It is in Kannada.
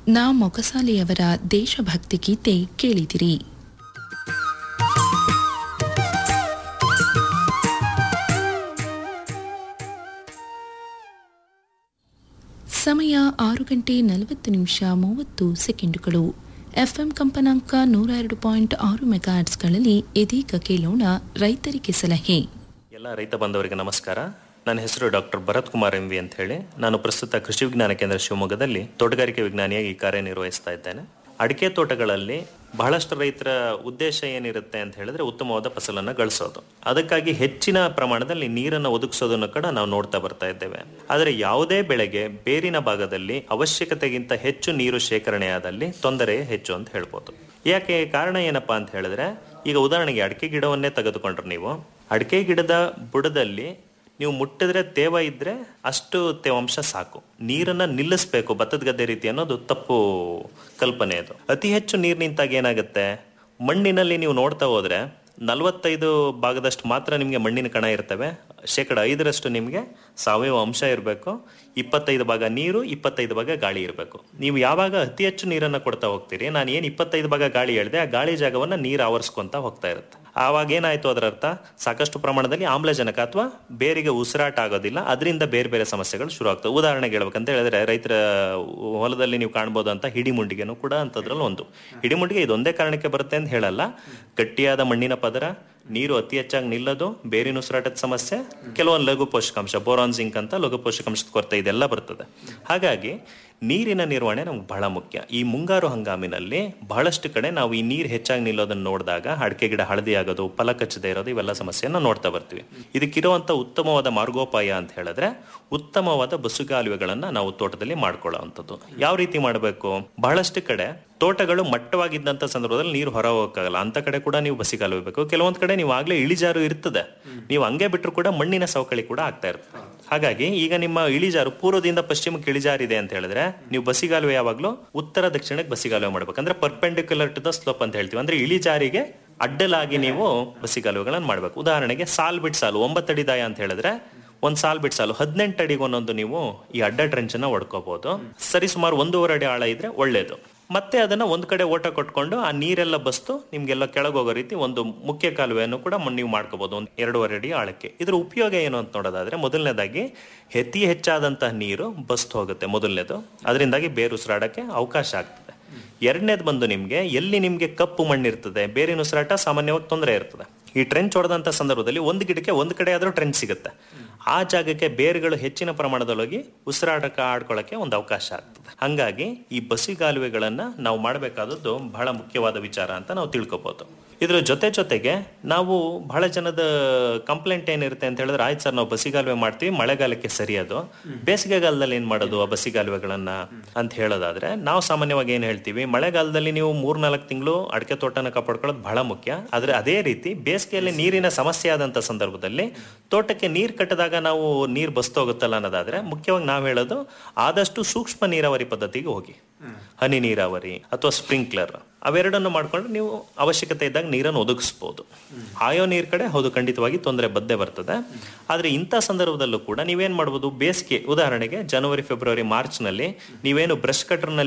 ನಾ ಮೊಗಸಾಲೆಯವರ ದೇಶಭಕ್ತಿ ಗೀತೆ ಕೇಳಿದಿರಿ ಸಮಯ ಆರು ಗಂಟೆ ನಲವತ್ತು ನಿಮಿಷ ಮೂವತ್ತು ಸೆಕೆಂಡುಗಳು ಎಫ್ಎಂ ಕಂಪನಾಂಕ ನೂರ ಎರಡು ಪಾಯಿಂಟ್ ಆರು ಮೆಗಾಟ್ಸ್ಗಳಲ್ಲಿ ಇದೀಗ ಕೇಳೋಣ ರೈತರಿಗೆ ಸಲಹೆ ಎಲ್ಲ ರೈತ ಬಂಧವರಿಗೆ ನಮಸ್ಕಾರ ನನ್ನ ಹೆಸರು ಡಾಕ್ಟರ್ ಭರತ್ ಕುಮಾರ್ ಎಂ ವಿ ಅಂತ ಹೇಳಿ ನಾನು ಪ್ರಸ್ತುತ ಕೃಷಿ ವಿಜ್ಞಾನ ಕೇಂದ್ರ ಶಿವಮೊಗ್ಗದಲ್ಲಿ ತೋಟಗಾರಿಕೆ ವಿಜ್ಞಾನಿಯಾಗಿ ಕಾರ್ಯನಿರ್ವಹಿಸ್ತಾ ಇದ್ದೇನೆ ಅಡಿಕೆ ತೋಟಗಳಲ್ಲಿ ಬಹಳಷ್ಟು ರೈತರ ಉದ್ದೇಶ ಏನಿರುತ್ತೆ ಅಂತ ಹೇಳಿದ್ರೆ ಉತ್ತಮವಾದ ಫಸಲನ್ನು ಗಳಿಸೋದು ಅದಕ್ಕಾಗಿ ಹೆಚ್ಚಿನ ಪ್ರಮಾಣದಲ್ಲಿ ನೀರನ್ನು ಒದಗಿಸೋದನ್ನು ಕೂಡ ನಾವು ನೋಡ್ತಾ ಬರ್ತಾ ಇದ್ದೇವೆ ಆದರೆ ಯಾವುದೇ ಬೆಳೆಗೆ ಬೇರಿನ ಭಾಗದಲ್ಲಿ ಅವಶ್ಯಕತೆಗಿಂತ ಹೆಚ್ಚು ನೀರು ಶೇಖರಣೆಯಾದಲ್ಲಿ ತೊಂದರೆ ಹೆಚ್ಚು ಅಂತ ಹೇಳ್ಬೋದು ಯಾಕೆ ಕಾರಣ ಏನಪ್ಪಾ ಅಂತ ಹೇಳಿದ್ರೆ ಈಗ ಉದಾಹರಣೆಗೆ ಅಡಿಕೆ ಗಿಡವನ್ನೇ ತೆಗೆದುಕೊಂಡ್ರೆ ನೀವು ಅಡಿಕೆ ಗಿಡದ ಬುಡದಲ್ಲಿ ನೀವು ಮುಟ್ಟಿದ್ರೆ ತೇವ ಇದ್ರೆ ಅಷ್ಟು ತೇವಾಂಶ ಸಾಕು ನೀರನ್ನ ನಿಲ್ಲಿಸ್ಬೇಕು ಭತ್ತದ ಗದ್ದೆ ರೀತಿ ಅನ್ನೋದು ತಪ್ಪು ಕಲ್ಪನೆ ಅದು ಅತಿ ಹೆಚ್ಚು ನೀರು ನಿಂತಾಗ ಏನಾಗುತ್ತೆ ಮಣ್ಣಿನಲ್ಲಿ ನೀವು ನೋಡ್ತಾ ಹೋದ್ರೆ ನಲವತ್ತೈದು ಭಾಗದಷ್ಟು ಮಾತ್ರ ನಿಮಗೆ ಮಣ್ಣಿನ ಕಣ ಇರ್ತವೆ ಶೇಕಡ ಐದರಷ್ಟು ನಿಮಗೆ ಸಾವಯವ ಅಂಶ ಇರಬೇಕು ಇಪ್ಪತ್ತೈದು ಭಾಗ ನೀರು ಇಪ್ಪತ್ತೈದು ಭಾಗ ಗಾಳಿ ಇರಬೇಕು ನೀವು ಯಾವಾಗ ಅತಿ ಹೆಚ್ಚು ನೀರನ್ನು ಕೊಡ್ತಾ ಹೋಗ್ತೀರಿ ನಾನು ಏನು ಇಪ್ಪತ್ತೈದು ಭಾಗ ಗಾಳಿ ಹೇಳಿದೆ ಆ ಗಾಳಿ ಜಾಗವನ್ನು ನೀರು ಆವರಿಸ್ಕೊಂತ ಹೋಗ್ತಾ ಇರುತ್ತೆ ಆವಾಗ ಏನಾಯ್ತು ಅದರ ಅರ್ಥ ಸಾಕಷ್ಟು ಪ್ರಮಾಣದಲ್ಲಿ ಆಮ್ಲಜನಕ ಅಥವಾ ಬೇರಿಗೆ ಉಸಿರಾಟ ಆಗೋದಿಲ್ಲ ಅದರಿಂದ ಬೇರೆ ಬೇರೆ ಸಮಸ್ಯೆಗಳು ಶುರು ಆಗ್ತವೆ ಉದಾಹರಣೆಗೆ ಹೇಳ್ಬೇಕಂತ ಹೇಳಿದ್ರೆ ರೈತರ ಹೊಲದಲ್ಲಿ ನೀವು ಕಾಣ್ಬೋದಂತ ಹಿಡಿಮುಂಡಿಗೆನೂ ಕೂಡ ಅಂತದ್ರಲ್ಲಿ ಒಂದು ಹಿಡಿಮುಂಡಿಗೆ ಇದೊಂದೇ ಕಾರಣಕ್ಕೆ ಬರುತ್ತೆ ಅಂತ ಹೇಳಲ್ಲ ಗಟ್ಟಿಯಾದ ಮಣ್ಣಿನ ಪದರ ನೀರು ಅತಿ ಹೆಚ್ಚಾಗಿ ನಿಲ್ಲೋದು ಬೇರಿನ ಉಸಿರಾಟದ ಸಮಸ್ಯೆ ಕೆಲವೊಂದು ಲಘು ಪೋಷಕಾಂಶ ಬೋರಾನ್ ಜಿಂಕ್ ಅಂತ ಲಘು ಪೋಷಕಾಂಶದ ಕೊರತೆ ಇದೆಲ್ಲ ಬರ್ತದೆ ಹಾಗಾಗಿ ನೀರಿನ ನಿರ್ವಹಣೆ ನಮ್ಗೆ ಬಹಳ ಮುಖ್ಯ ಈ ಮುಂಗಾರು ಹಂಗಾಮಿನಲ್ಲಿ ಬಹಳಷ್ಟು ಕಡೆ ನಾವು ಈ ನೀರು ಹೆಚ್ಚಾಗಿ ನಿಲ್ಲೋದನ್ನ ನೋಡಿದಾಗ ಅಡಿಕೆ ಗಿಡ ಹಳದಿ ಆಗೋದು ಫಲ ಕಚ್ಚದೆ ಇರೋದು ಇವೆಲ್ಲ ಸಮಸ್ಯೆಯನ್ನ ನೋಡ್ತಾ ಬರ್ತೀವಿ ಇದಕ್ಕಿರುವಂತ ಉತ್ತಮವಾದ ಮಾರ್ಗೋಪಾಯ ಅಂತ ಹೇಳಿದ್ರೆ ಉತ್ತಮವಾದ ಬಸುಗಾಲುವೆಗಳನ್ನ ನಾವು ತೋಟದಲ್ಲಿ ಮಾಡ್ಕೊಳ್ಳೋವಂಥದ್ದು ಯಾವ ರೀತಿ ಮಾಡಬೇಕು ಬಹಳಷ್ಟು ಕಡೆ ತೋಟಗಳು ಮಟ್ಟವಾಗಿದ್ದಂಥ ಸಂದರ್ಭದಲ್ಲಿ ನೀರು ಹೊರ ಹೋಗಕ್ಕಾಗಲ್ಲ ಅಂತ ಕಡೆ ಕೂಡ ನೀವು ಬಸಿಗಾಲುವೆ ಬೇಕು ಕೆಲವೊಂದ್ ಕಡೆ ನೀವು ಆಗ್ಲೇ ಇಳಿಜಾರು ಇರ್ತದೆ ನೀವು ಹಂಗೆ ಬಿಟ್ಟರು ಕೂಡ ಮಣ್ಣಿನ ಸವಕಳಿ ಕೂಡ ಆಗ್ತಾ ಇರ್ತದೆ ಹಾಗಾಗಿ ಈಗ ನಿಮ್ಮ ಇಳಿಜಾರು ಪೂರ್ವದಿಂದ ಪಶ್ಚಿಮಕ್ಕೆ ಇಳಿಜಾರಿದೆ ಅಂತ ಹೇಳಿದ್ರೆ ನೀವು ಬಸಿಗಾಲುವೆ ಯಾವಾಗ್ಲೂ ಉತ್ತರ ದಕ್ಷಿಣಕ್ಕೆ ಬಸಿಗಾಲುವೆ ಮಾಡ್ಬೇಕು ಅಂದ್ರೆ ಪರ್ಪೆಂಡಿಕ್ಯುಲರ್ ಟು ದ ಸ್ಲೋಪ್ ಅಂತ ಹೇಳ್ತೀವಿ ಅಂದ್ರೆ ಇಳಿಜಾರಿಗೆ ಅಡ್ಡಲಾಗಿ ನೀವು ಬಸಿಗಾಲುವೆಗಳನ್ನ ಮಾಡ್ಬೇಕು ಉದಾಹರಣೆಗೆ ಸಾಲ್ ಬಿಟ್ ಸಾಲು ಒಂಬತ್ತಡಿ ದಾಯ ಅಂತ ಹೇಳಿದ್ರೆ ಒಂದ್ ಸಾಲ್ ಬಿಟ್ ಸಾಲು ಹದಿನೆಂಟು ಅಡಿಗೆ ಒಂದೊಂದು ನೀವು ಈ ಅಡ್ಡ ಟ್ರೆಂಚ್ ಅನ್ನ ಹೊಡ್ಕೋಬಹುದು ಸರಿ ಸುಮಾರು ಒಂದೂವರೆ ಅಡಿ ಆಳ ಇದ್ರೆ ಒಳ್ಳೇದು ಮತ್ತೆ ಅದನ್ನ ಒಂದ್ ಕಡೆ ಓಟ ಕೊಟ್ಕೊಂಡು ಆ ನೀರೆಲ್ಲ ಬಸ್ತು ನಿಮ್ಗೆಲ್ಲ ಕೆಳಗೋಗೋ ರೀತಿ ಒಂದು ಮುಖ್ಯ ಕಾಲುವೆಯನ್ನು ಕೂಡ ಮ- ನೀವು ಮಾಡ್ಕೋಬಹುದು ಒಂದು ಎರಡೂವರೆ ಅಡಿ ಆಳಕ್ಕೆ ಇದ್ರ ಉಪಯೋಗ ಏನು ಅಂತ ನೋಡೋದಾದ್ರೆ ಮೊದಲನೇದಾಗಿ ಅತಿ ಹೆಚ್ಚಾದಂತಹ ನೀರು ಬಸ್ತು ಹೋಗುತ್ತೆ ಮೊದಲನೇದು ಅದರಿಂದಾಗಿ ಬೇರು ಉಸಿರಾಡಕ್ಕೆ ಅವಕಾಶ ಆಗ್ತದೆ ಎರಡನೇದು ಬಂದು ನಿಮ್ಗೆ ಎಲ್ಲಿ ನಿಮ್ಗೆ ಕಪ್ಪು ಮಣ್ಣಿರ್ತದೆ ಬೇರಿನ ಉಸಿರಾಟ ಸಾಮಾನ್ಯವಾಗಿ ತೊಂದರೆ ಇರ್ತದೆ ಈ ಟ್ರೆಂಚ್ ಹೊಡೆದಂತ ಸಂದರ್ಭದಲ್ಲಿ ಒಂದು ಗಿಡಕ್ಕೆ ಒಂದು ಕಡೆ ಆದ್ರೂ ಟ್ರೆಂಚ್ ಸಿಗುತ್ತೆ ಆ ಜಾಗಕ್ಕೆ ಬೇರುಗಳು ಹೆಚ್ಚಿನ ಪ್ರಮಾಣದೊಳಗೆ ಉಸಿರಾಟಕ್ಕೆ ಆಡ್ಕೊಳ್ಳಕ್ಕೆ ಒಂದು ಅವಕಾಶ ಆಗ್ತದೆ ಹಂಗಾಗಿ ಈ ಬಸಿಗಾಲುವೆಗಳನ್ನ ನಾವು ಮಾಡಬೇಕಾದದ್ದು ಬಹಳ ಮುಖ್ಯವಾದ ವಿಚಾರ ಅಂತ ನಾವು ತಿಳ್ಕೊಬಹುದು ಇದ್ರ ಜೊತೆ ಜೊತೆಗೆ ನಾವು ಬಹಳ ಜನದ ಕಂಪ್ಲೇಂಟ್ ಏನಿರುತ್ತೆ ಅಂತ ಹೇಳಿದ್ರೆ ಆಯ್ತು ಸರ್ ನಾವು ಬಸಿಗಾಲುವೆ ಮಾಡ್ತೀವಿ ಮಳೆಗಾಲಕ್ಕೆ ಸರಿ ಅದು ಬೇಸಿಗೆಗಾಲದಲ್ಲಿ ಏನ್ ಮಾಡೋದು ಆ ಬಸಿಗಾಲುವೆಗಳನ್ನ ಅಂತ ಹೇಳೋದಾದ್ರೆ ನಾವು ಸಾಮಾನ್ಯವಾಗಿ ಏನ್ ಹೇಳ್ತೀವಿ ಮಳೆಗಾಲದಲ್ಲಿ ನೀವು ಮೂರ್ನಾಲ್ಕು ತಿಂಗಳು ಅಡಿಕೆ ತೋಟನ ಕಾಪಾಡ್ಕೊಳ್ಳೋದು ಬಹಳ ಮುಖ್ಯ ಆದ್ರೆ ಅದೇ ರೀತಿ ಬೇಸಿಗೆಯಲ್ಲಿ ನೀರಿನ ಸಮಸ್ಯೆ ಆದಂತ ಸಂದರ್ಭದಲ್ಲಿ ತೋಟಕ್ಕೆ ನೀರ್ ಕಟ್ಟದಾಗ ನಾವು ನೀರ್ ಬಸ್ತೋಗುತ್ತಲ್ಲ ಅನ್ನೋದಾದ್ರೆ ಮುಖ್ಯವಾಗಿ ನಾವು ಹೇಳೋದು ಆದಷ್ಟು ಸೂಕ್ಷ್ಮ ನೀರಾವರಿ ಪದ್ಧತಿಗೆ ಹೋಗಿ ಹನಿ ನೀರಾವರಿ ಅಥವಾ ಸ್ಪ್ರಿಂಕ್ಲರ್ ಅವೆರಡನ್ನು ಮಾಡ್ಕೊಂಡು ನೀವು ಅವಶ್ಯಕತೆ ಇದ್ದಾಗ ನೀರನ್ನು ಒದಗಿಸ್ಬೋದು ಆಯೋ ನೀರ್ ಕಡೆ ಹೌದು ಖಂಡಿತವಾಗಿ ತೊಂದರೆ ಬದ್ದೇ ಬರ್ತದೆ ಆದ್ರೆ ಇಂಥ ಸಂದರ್ಭದಲ್ಲೂ ಕೂಡ ನೀವೇನ್ ಮಾಡ್ಬೋದು ಬೇಸಿಗೆ ಉದಾಹರಣೆಗೆ ಜನವರಿ ಫೆಬ್ರವರಿ ಮಾರ್ಚ್ ನಲ್ಲಿ ನೀವೇನು ಬ್ರಷ್ ಕಟರ್ ನಲ್ಲಿ